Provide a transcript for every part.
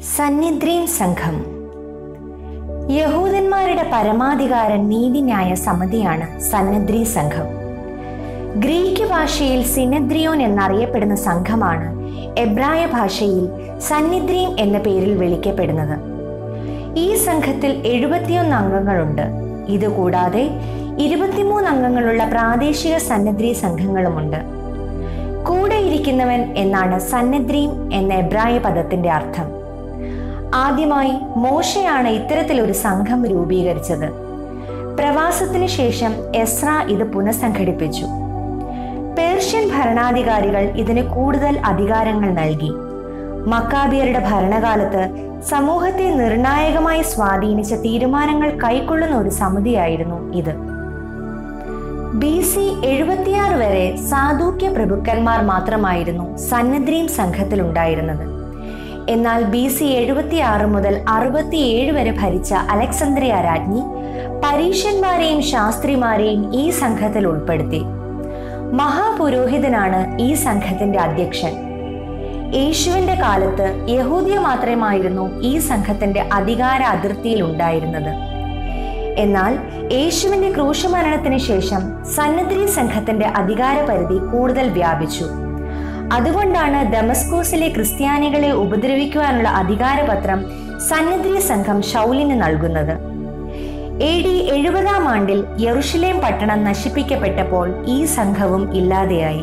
സന്നിദ്രീം സംഘം യഹൂദന്മാരുടെ പരമാധികാരൻ നീതിന്യായ സമിതിയാണ് സന്നദ്രി സംഘം ഗ്രീക്ക് ഭാഷയിൽ സിനദ്രിയോൻ എന്നറിയപ്പെടുന്ന സംഘമാണ് എബ്രായ ഭാഷയിൽ സന്നിദ്രീം എന്ന പേരിൽ വിളിക്കപ്പെടുന്നത് ഈ സംഘത്തിൽ എഴുപത്തിയൊന്ന് അംഗങ്ങളുണ്ട് ഇതുകൂടാതെ ഇരുപത്തിമൂന്ന് അംഗങ്ങളുള്ള പ്രാദേശിക സന്നദ്രി സംഘങ്ങളുമുണ്ട് കൂടെ ഇരിക്കുന്നവൻ എന്നാണ് സന്നദ്രീം എന്ന എബ്രായ പദത്തിന്റെ അർത്ഥം ആദ്യമായി മോശയാണ് ഇത്തരത്തിലൊരു സംഘം രൂപീകരിച്ചത് പ്രവാസത്തിന് ശേഷം എസ്ര ഇത് പുനഃസംഘടിപ്പിച്ചു പേർഷ്യൻ ഭരണാധികാരികൾ ഇതിന് കൂടുതൽ അധികാരങ്ങൾ നൽകി മക്കാബിയരുടെ ഭരണകാലത്ത് സമൂഹത്തെ നിർണായകമായി സ്വാധീനിച്ച തീരുമാനങ്ങൾ കൈക്കൊള്ളുന്ന ഒരു സമിതിയായിരുന്നു ഇത് ബി സി എഴുപത്തിയാറ് വരെ സാധൂക്യ പ്രഭുക്കന്മാർ മാത്രമായിരുന്നു സന്നദ്രീം സംഘത്തിലുണ്ടായിരുന്നത് എന്നാൽ ബി സി എഴുപത്തിയാറ് മുതൽ അറുപത്തിയേഴ് വരെ ഭരിച്ച അലക്സന്ദ്രിയ രാജ്ഞി പരീക്ഷന്മാരെയും ശാസ്ത്രിമാരെയും ഈ സംഘത്തിൽ ഉൾപ്പെടുത്തി മഹാപുരോഹിതനാണ് ഈ സംഘത്തിന്റെ അധ്യക്ഷൻ യേശുവിന്റെ കാലത്ത് യഹൂദിയ മാത്രമായിരുന്നു ഈ സംഘത്തിന്റെ അധികാര അതിർത്തിയിൽ ഉണ്ടായിരുന്നത് എന്നാൽ യേശുവിന്റെ ക്രൂശമരണത്തിന് ശേഷം സന്നദ്രി സംഘത്തിന്റെ അധികാര പരിധി കൂടുതൽ വ്യാപിച്ചു അതുകൊണ്ടാണ് ദമസ്കോസിലെ ക്രിസ്ത്യാനികളെ ഉപദ്രവിക്കുവാനുള്ള അധികാരപത്രം സന്നദ്രി സംഘം ഷൗലിന് നൽകുന്നത് എ ഡി എഴുപതാം ആണ്ടിൽ യെറുഷലേം പട്ടണം നശിപ്പിക്കപ്പെട്ടപ്പോൾ ഈ സംഘവും ഇല്ലാതെയായി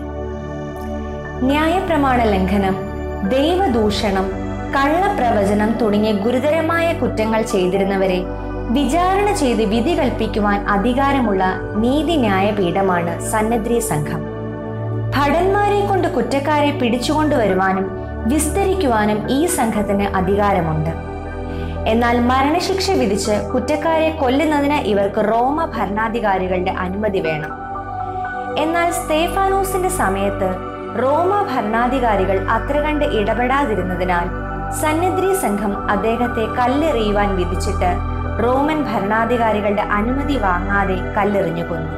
ന്യായപ്രമാണ ലംഘനം ദൈവദൂഷണം കള്ളപ്രവചനം തുടങ്ങിയ ഗുരുതരമായ കുറ്റങ്ങൾ ചെയ്തിരുന്നവരെ വിചാരണ ചെയ്ത് വിധി കൽപ്പിക്കുവാൻ അധികാരമുള്ള നീതിന്യായ പീഠമാണ് സന്നദ്രി സംഘം ഭടന്മാരെ കൊണ്ട് കുറ്റക്കാരെ പിടിച്ചുകൊണ്ടുവരുവാനും വിസ്തരിക്കുവാനും ഈ സംഘത്തിന് അധികാരമുണ്ട് എന്നാൽ മരണശിക്ഷ വിധിച്ച് കുറ്റക്കാരെ കൊല്ലുന്നതിന് ഇവർക്ക് റോമ ഭരണാധികാരികളുടെ അനുമതി വേണം എന്നാൽ സ്തേഫാനോസിന്റെ സമയത്ത് റോമ ഭരണാധികാരികൾ അത്ര കണ്ട് ഇടപെടാതിരുന്നതിനാൽ സന്നിദ്രി സംഘം അദ്ദേഹത്തെ കല്ലെറിയുവാൻ വിധിച്ചിട്ട് റോമൻ ഭരണാധികാരികളുടെ അനുമതി വാങ്ങാതെ കല്ലെറിഞ്ഞു കൊന്നു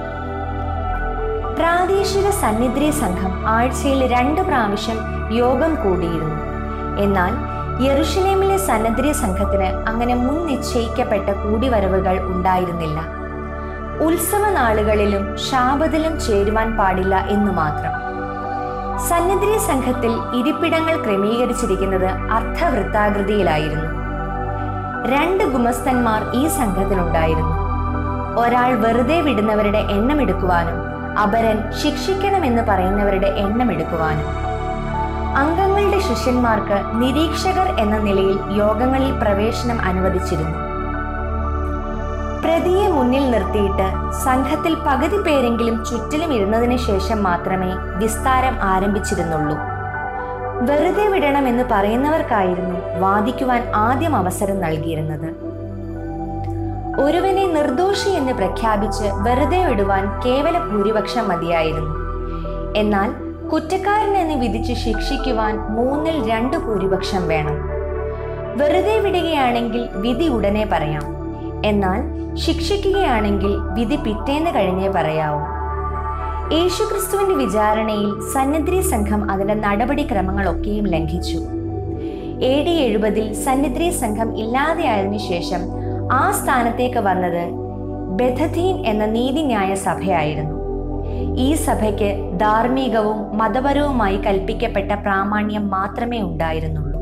പ്രാദേശിക സന്നിദ്രി സംഘം ആഴ്ചയിൽ രണ്ട് പ്രാവശ്യം യോഗം കൂടിയിരുന്നു എന്നാൽ യെറുഷലേമിലെ സന്നദ്രി സംഘത്തിന് അങ്ങനെ മുൻ നിശ്ചയിക്കപ്പെട്ട കൂടിവരവുകൾ ഉണ്ടായിരുന്നില്ല ഉത്സവ നാളുകളിലും ശാപത്തിലും ചേരുവാൻ പാടില്ല എന്നു മാത്രം സന്നിദ്രി സംഘത്തിൽ ഇരിപ്പിടങ്ങൾ ക്രമീകരിച്ചിരിക്കുന്നത് അർത്ഥവൃത്താകൃതിയിലായിരുന്നു രണ്ട് ഗുമസ്തന്മാർ ഈ സംഘത്തിലുണ്ടായിരുന്നു ഒരാൾ വെറുതെ വിടുന്നവരുടെ എണ്ണം എടുക്കുവാനും അപരൻ ശിക്ഷിക്കണമെന്ന് പറയുന്നവരുടെ എണ്ണം എടുക്കുവാനും അംഗങ്ങളുടെ ശിഷ്യന്മാർക്ക് നിരീക്ഷകർ എന്ന നിലയിൽ യോഗങ്ങളിൽ പ്രവേശനം അനുവദിച്ചിരുന്നു പ്രതിയെ മുന്നിൽ നിർത്തിയിട്ട് സംഘത്തിൽ പകുതി പേരെങ്കിലും ചുറ്റിലും ഇരുന്നതിന് ശേഷം മാത്രമേ വിസ്താരം ആരംഭിച്ചിരുന്നുള്ളൂ വെറുതെ വിടണമെന്ന് പറയുന്നവർക്കായിരുന്നു വാദിക്കുവാൻ ആദ്യം അവസരം നൽകിയിരുന്നത് ഒരുവനെ നിർദോഷി എന്ന് പ്രഖ്യാപിച്ച് വെറുതെ വിടുവാൻ കേവല ഭൂരിപക്ഷം മതിയായിരുന്നു എന്നാൽ കുറ്റക്കാരൻ എന്ന് വിധിച്ച് ശിക്ഷിക്കുവാൻ മൂന്നിൽ രണ്ട് ഭൂരിപക്ഷം വേണം വെറുതെ വിടുകയാണെങ്കിൽ വിധി ഉടനെ പറയാം എന്നാൽ ശിക്ഷിക്കുകയാണെങ്കിൽ വിധി പിറ്റേന്ന് കഴിഞ്ഞേ പറയാവൂ യേശുക്രിസ്തുവിന്റെ വിചാരണയിൽ സന്നിദ്രി സംഘം അതിന്റെ നടപടിക്രമങ്ങളൊക്കെയും ലംഘിച്ചു എ ഡി എഴുപതിൽ സന്നിദ്രി സംഘം ഇല്ലാതെയായതിനു ശേഷം ആ സ്ഥാനത്തേക്ക് വന്നത് ബെഥധീൻ എന്ന നീതിന്യായ സഭയായിരുന്നു ഈ സഭയ്ക്ക് ധാർമ്മികവും മതപരവുമായി കൽപ്പിക്കപ്പെട്ട പ്രാമാണ്യം മാത്രമേ ഉണ്ടായിരുന്നുള്ളൂ